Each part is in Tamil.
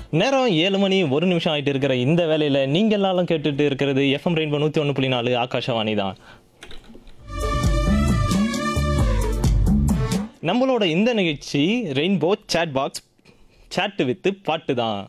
நேரம் ஏழு மணி ஒரு நிமிஷம் ஆயிட்டு இருக்கிற இந்த வேலையில நீங்க எல்லாரும் கேட்டுட்டு இருக்கிறது எஃப்எம் ரெயின்போ நூத்தி ஒன்று புள்ளி நாலு ஆகாஷவாணி தான் நம்மளோட இந்த நிகழ்ச்சி rainbow chat box chat with பாட்டு தான்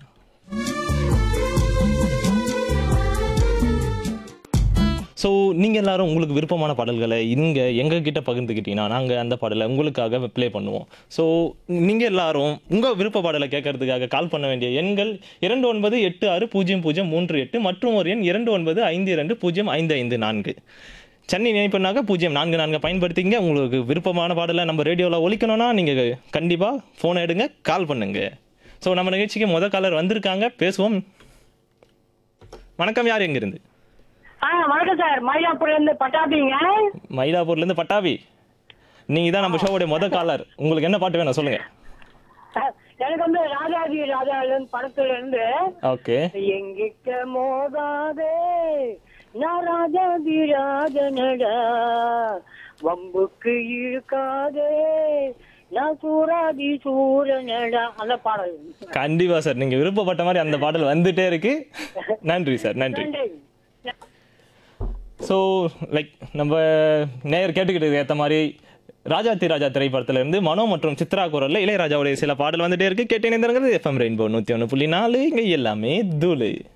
ஸோ நீங்கள் எல்லாரும் உங்களுக்கு விருப்பமான பாடல்களை இங்கே எங்ககிட்ட பகிர்ந்துக்கிட்டீங்கன்னா நாங்கள் அந்த பாடலை உங்களுக்காக ப்ளே பண்ணுவோம் ஸோ நீங்கள் எல்லாரும் உங்கள் விருப்ப பாடலை கேட்கறதுக்காக கால் பண்ண வேண்டிய எண்கள் இரண்டு ஒன்பது எட்டு ஆறு பூஜ்ஜியம் பூஜ்ஜியம் மூன்று எட்டு மற்றும் ஒரு எண் இரண்டு ஒன்பது ஐந்து இரண்டு பூஜ்ஜியம் ஐந்து ஐந்து நான்கு சென்னை நினைப்புனாக்க பூஜ்ஜியம் நான்கு நான்கு பயன்படுத்திங்க உங்களுக்கு விருப்பமான பாடலை நம்ம ரேடியோவில் ஒலிக்கணும்னா நீங்கள் கண்டிப்பாக ஃபோனை எடுங்க கால் பண்ணுங்க ஸோ நம்ம நிகழ்ச்சிக்கு முத காலர் வந்திருக்காங்க பேசுவோம் வணக்கம் யார் எங்கிருந்து ஆ வணக்கம் சார் மயிலாப்பூர்ல இருந்து பட்டாபிங்க மயிலாப்பூர்லேருந்து பட்டாபி நீங்கள் தான் நம்ம ஷோவோடைய முத காலர் உங்களுக்கு என்ன பாட்டு வேணும் சொல்லுங்கள் சார், எனக்கு வந்து ராஜாஜி ராஜால படத்துல இருந்து ஓகே எங்கிட்ட மோதாதே நான் ராஜாஜி ராஜனடா வம்புக்கு இழுக்காதே நான் சூராதி சூரனடா அந்த பாடல் கண்டிப்பா சார் நீங்க விருப்பப்பட்ட மாதிரி அந்த பாடல் வந்துட்டே இருக்கு நன்றி சார் நன்றி நன்றி. ஸோ லைக் நம்ம நேயர் கேட்டுக்கிட்டதுக்கு ஏற்ற மாதிரி ராஜாத்தி ராஜா திரைப்படத்துல இருந்து மனோ மற்றும் சித்ரா குரல்ல இளையராஜாவுடைய சில பாடல் வந்துட்டே இருக்கு கேட்டேன் எஃப்எம் ரெயின்போ நூற்றி ஒன்று புள்ளி நாலு இங்கே எல்லாமே தூளு